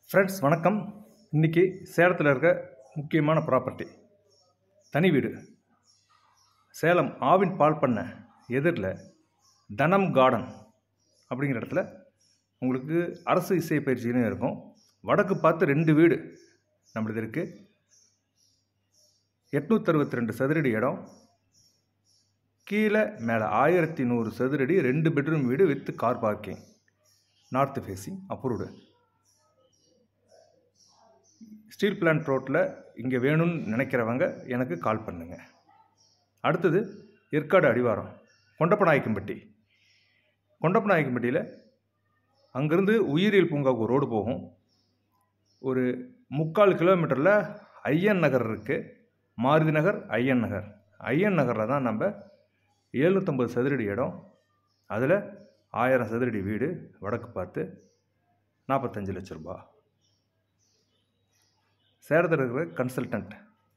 friends வணக்கம் இன்றைக்கி சேலத்தில் இருக்க முக்கியமான ப்ராப்பர்ட்டி தனி வீடு சேலம் ஆவின் பால் பண்ண எதிரில் தனம் கார்டன் அப்படிங்கிற இடத்துல உங்களுக்கு அரசு இசை பயிற்சின்னு இருக்கும் வடக்கு பார்த்து ரெண்டு வீடு நம்மளது இருக்குது எட்நூற்றறுபத்தி ரெண்டு சதுரடி இடம் கீழே மேலே ஆயிரத்தி நூறு சதுரடி ரெண்டு பெட்ரூம் வீடு with car parking north facing approved steel plant ரோட்டில் இங்கே வேணும்னு நினைக்கிறவங்க எனக்கு கால் பண்ணுங்க அடுத்தது ஏற்காடு அடிவாரம் கொண்டப்பநாயக்கம்பட்டி கொண்டப்பநாயக்கம்பட்டியில் அங்கேருந்து உயிரியல் பூங்காவுக்கு ஒரு ரோடு போகும் ஒரு முக்கால் கிலோமீட்டரில் ஐயன் நகர் இருக்குது மாருதி நகர் ஐயன் நகர் ஐயன் நகரில் தான் நம்ம எழுநூற்றம்பது சதுரடி இடம் அதில் ஆயிரம் சதுரடி வீடு வடக்கு பார்த்து நாற்பத்தஞ்சு லட்ச ரூபா சேலத்தில் இருக்கிற கன்சல்டன்ட்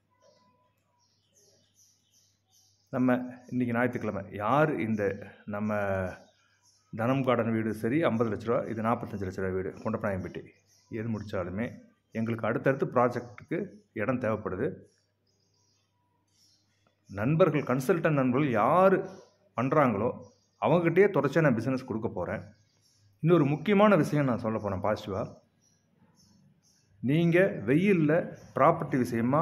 நம்ம இன்றைக்கி ஞாயிற்றுக்கிழமை யார் இந்த நம்ம தனம் கார்டன் வீடு சரி ஐம்பது லட்ச ரூபா இது நாற்பத்தஞ்சு லட்ச ரூபா வீடு கொண்டப்பநாயம்பட்டி எது முடித்தாலுமே எங்களுக்கு அடுத்தடுத்து ப்ராஜெக்ட்டுக்கு இடம் தேவைப்படுது நண்பர்கள் கன்சல்டன்ட் நண்பர்கள் யார் பண்ணுறாங்களோ அவங்ககிட்டயே தொடர்ச்சியாக நான் பிஸ்னஸ் கொடுக்க போகிறேன் இன்னொரு முக்கியமான விஷயம் நான் சொல்ல போகிறேன் பாசிட்டிவாக நீங்கள் வெயிலில் ப்ராப்பர்ட்டி விஷயமா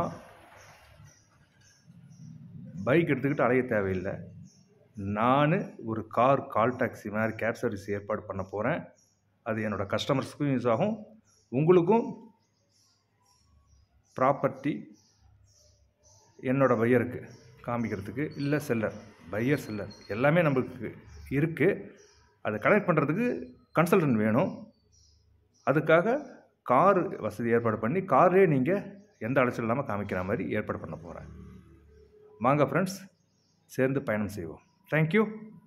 பைக் எடுத்துக்கிட்டு அலைய தேவையில்லை நான் ஒரு கார் கால் டாக்ஸி மாதிரி கேப் சர்வீஸ் ஏற்பாடு பண்ண போகிறேன் அது என்னோடய கஸ்டமர்ஸுக்கும் யூஸ் ஆகும் உங்களுக்கும் ப்ராப்பர்ட்டி என்னோட பையருக்கு காமிக்கிறதுக்கு இல்லை செல்லர் பையர் செல்லர் எல்லாமே நம்மளுக்கு இருக்குது அதை கனெக்ட் பண்ணுறதுக்கு கன்சல்டன்ட் வேணும் அதுக்காக கார் வசதி ஏற்பாடு பண்ணி கார்லேயே நீங்கள் எந்த அலைச்சல் இல்லாமல் காமிக்கிற மாதிரி ஏற்பாடு பண்ண போகிறேன் வாங்க ஃப்ரெண்ட்ஸ் சேர்ந்து பயணம் செய்வோம் தேங்க்யூ